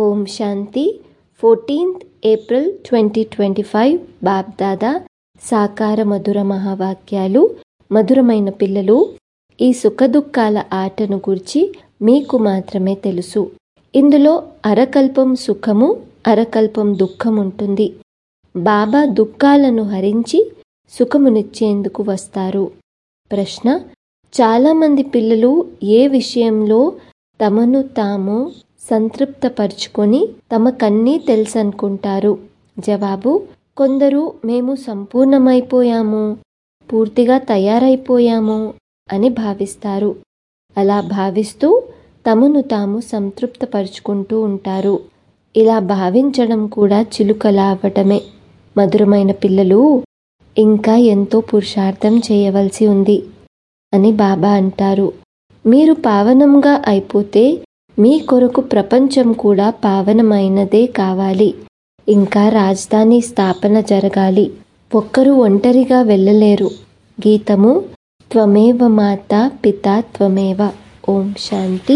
ఓం శాంతి fourteenth April twenty twenty five BapDada సాకార మధుర మహావాక్యాలు మధురమైన పిల్లలు ఈ సుఖదుఖాల ఆటను గురించి మీకు మాత్రమే తెలుసు ఇందులో అరకల్పం సుఖము అరకల్పం దుఃఖం ఉంటుంది బాబా దుఃఖాలను హరించి సుఖమునిచ్చేందుకు వస్తారు ప్రశ్న చాలామంది పిల్లలు ఏ విషయంలో తమను తాము సంతృప్తపరుచుకొని తమకన్నీ తెలుసనుకుంటారు జవాబు కొందరు మేము సంపూర్ణమైపోయాము పూర్తిగా తయారైపోయాము అని భావిస్తారు అలా భావిస్తూ తమను తాము సంతృప్తపరుచుకుంటూ ఉంటారు ఇలా భావించడం కూడా చిలుకలావటమే మధురమైన పిల్లలు ఇంకా ఎంతో పురుషార్థం చేయవలసి ఉంది అని బాబా అంటారు మీరు పావనంగా అయిపోతే మీ కొరకు ప్రపంచం కూడా పావనమైనదే కావాలి ఇంకా రాజధాని స్థాపన జరగాలి ఒక్కరు ఒంటరిగా వెళ్ళలేరు గీతము త్వమేవ మాత పిత త్వమేవ ఓం శాంతి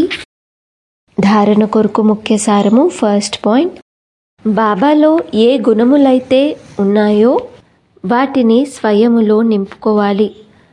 ధారణ కొరకు ముఖ్య సారము ఫస్ట్ పాయింట్ బాబాలో ఏ గుణములైతే ఉన్నాయో వాటిని స్వయములో నింపుకోవాలి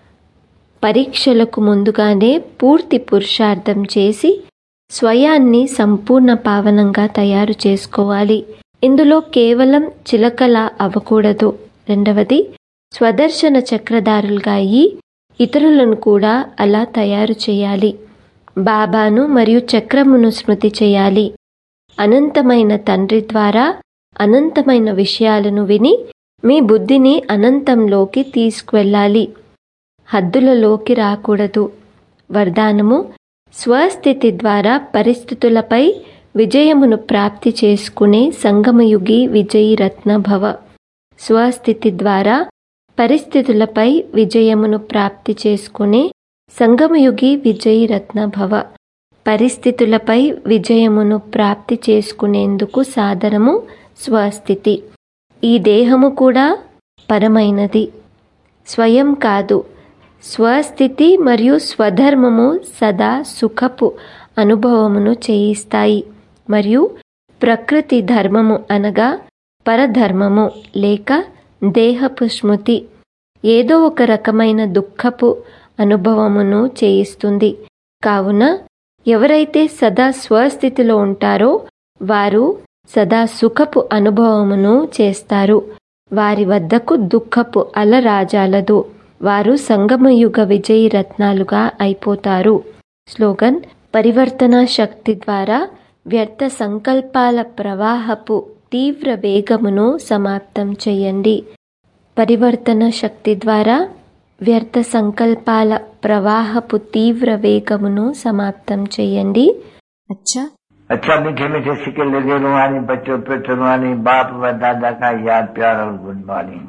పరీక్షలకు ముందుగానే పూర్తి పురుషార్థం చేసి స్వయాన్ని సంపూర్ణ పావనంగా తయారు చేసుకోవాలి ఇందులో కేవలం చిలకలా అవ్వకూడదు రెండవది స్వదర్శన చక్రధారులుగా అయ్యి ఇతరులను కూడా అలా తయారు చేయాలి బాబాను మరియు చక్రమును స్మృతి చేయాలి అనంతమైన తండ్రి ద్వారా అనంతమైన విషయాలను విని మీ బుద్ధిని అనంతంలోకి తీసుకువెళ్ళాలి హద్దులలోకి రాకూడదు వరదానము స్వస్థితి ద్వారా పరిస్థితులపై విజయమును ప్రాప్తి చేసుకునే సంగమయుగి విజయీ రత్న భవ స్వస్థితి ద్వారా పరిస్థితులపై విజయమును ప్రాప్తి చేసుకునే సంగమయుగి విజయీ రత్న భవ పరిస్థితులపై విజయమును ప్రాప్తి చేసుకునేందుకు సాధనము స్వస్థితి ఈ దేహము కూడా పరమైనది స్వయం కాదు స్వస్థితి మరియు స్వధర్మము సదా సుఖపు అనుభవమును చేయిస్తాయి మరియు ప్రకృతి ధర్మము అనగా పరధర్మము లేక దేహపు స్మృతి ఏదో ఒక రకమైన దుఃఖపు అనుభవమును చేయిస్తుంది కావున ఎవరైతే సదా స్వస్థితిలో ఉంటారో వారు సదా సుఖపు అనుభవమును చేస్తారు వారి వద్దకు దుఃఖపు అలరాజాలదు వారు సంగమయుగ విజయీ రత్నాలుగా అయిపోతారు స్లోగన్ పరివర్తన శక్తి ద్వారా వ్యర్థ సంకల్పాల ప్రవాహపు తీవ్ర వేగమును సమాప్తం చేయండి పరివర్తన శక్తి ద్వారా వ్యర్థ సంకల్పాల ప్రవాహపు తీవ్ర వేగమును సమాప్తం చేయండి అచ్చా अच्छा मीठे मीठे सिक्के लगे रुहानी बच्चों पे रुहानी बाप व दादा का याद प्यार और गुड मॉर्निंग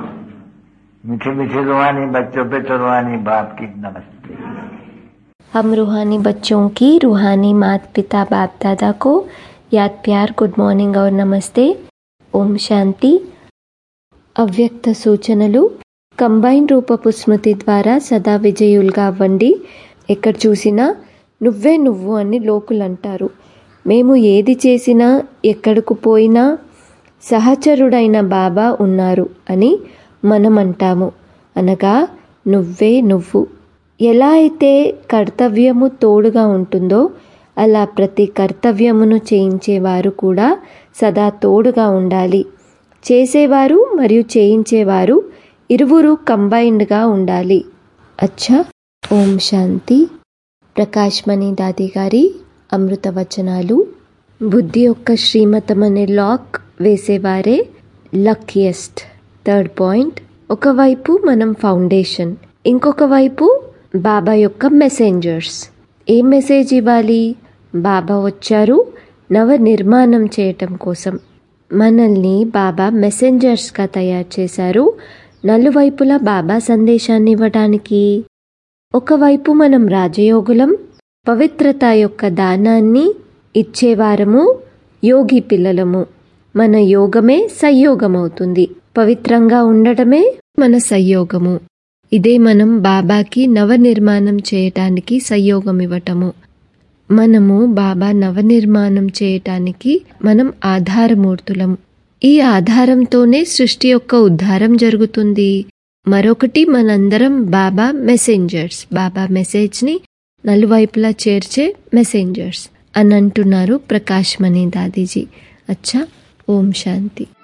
मीठे मीठे रुहानी बच्चों पे रुहानी बाप की नमस्ते हम रूहानी बच्चों की रूहानी माता पिता बाप दादा को याद प्यार गुड మార్నింగ్ और నమస్తే ఓం శాంతి అవ్యక్త సూచనలు కంబైన్ రూపపు స్మృతి ద్వారా సదా విజయులుగా అవ్వండి ఎక్కడ చూసినా నువ్వే నువ్వు అని లోకులు అంటారు మేము ఏది చేసినా ఎక్కడకు పోయినా సహచరుడైన బాబా ఉన్నారు అని మనం అంటాము అనగా నువ్వే నువ్వు ఎలా అయితే కర్తవ్యము తోడుగా ఉంటుందో అలా ప్రతి కర్తవ్యమును చేయించేవారు కూడా సదా తోడుగా ఉండాలి చేసేవారు మరియు చేయించేవారు ఇరువురు కంబైన్డ్గా ఉండాలి అచ్చా ఓం శాంతి ప్రకాష్ మణి దాది గారి అమృత వచనాలు బుద్ధి యొక్క శ్రీమతం అనే లాక్ వేసేవారే లక్కీయెస్ట్ థర్డ్ పాయింట్ ఒకవైపు మనం ఫౌండేషన్ ఇంకొక వైపు బాబా యొక్క మెసెంజర్స్ ఏం మెసేజ్ ఇవ్వాలి బాబా వచ్చారు నవ నిర్మాణం చేయటం కోసం మనల్ని బాబా మెసెంజర్స్గా తయారు చేశారు నలువైపులా బాబా సందేశాన్ని ఇవ్వడానికి ఒకవైపు మనం రాజయోగులం పవిత్రత యొక్క దానాన్ని ఇచ్చేవారము యోగి పిల్లలము మన యోగమే సంయోగమవుతుంది పవిత్రంగా ఉండటమే మన సంయోగము ఇదే మనం బాబాకి నవ నిర్మాణం చేయటానికి సంయోగం ఇవ్వటము మనము బాబా నవనిర్మాణం చేయటానికి మనం ఆధారమూర్తులం ఈ ఆధారంతోనే సృష్టి యొక్క ఉద్ధారం జరుగుతుంది మరొకటి మనందరం బాబా మెసెంజర్స్ బాబా మెసేజ్ని నలువైపులా చేర్చే మెసెంజర్స్ అని అంటున్నారు ప్రకాష్ మణి దాదీజీ అచ్చా ఓం శాంతి